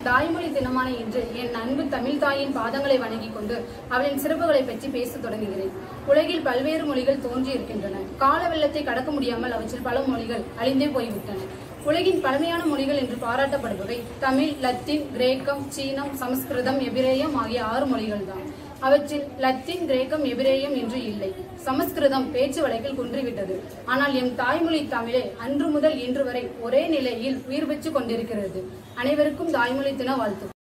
தாய்மொழி தினமான இன்று என் அன்பு தமிழ் தாயின் பாதங்களை வணங்கிக் கொண்டு அவளின் சிறப்புகளை பற்றி பேசத் தொடங்குகிறேன் உலகில் பல்வேறு மொழிகள் தோன்றி இருக்கின்றன கால வெள்ளத்தை கடக்க முடியாமல் அவற்றில் பல மொழிகள் அழிந்தே போய்விட்டன உலகின் பழமையான மொழிகள் என்று பாராட்டப்படுபவை தமிழ் லத்தீன் கிரேக்கம் சீனம் சமஸ்கிருதம் எபிரேயம் ஆகிய ஆறு மொழிகள்தான் அவற்றில் லத்தீன் கிரேக்கம் எபிரேயம் என்று இல்லை சமஸ்கிருதம் பேச்சு வழக்கில் குன்றிவிட்டது ஆனால் எம் தாய்மொழி தமிழே அன்று முதல் இன்று வரை ஒரே நிலையில் உயிர் பெற்று கொண்டிருக்கிறது அனைவருக்கும் தாய்மொழி தின வாழ்த்து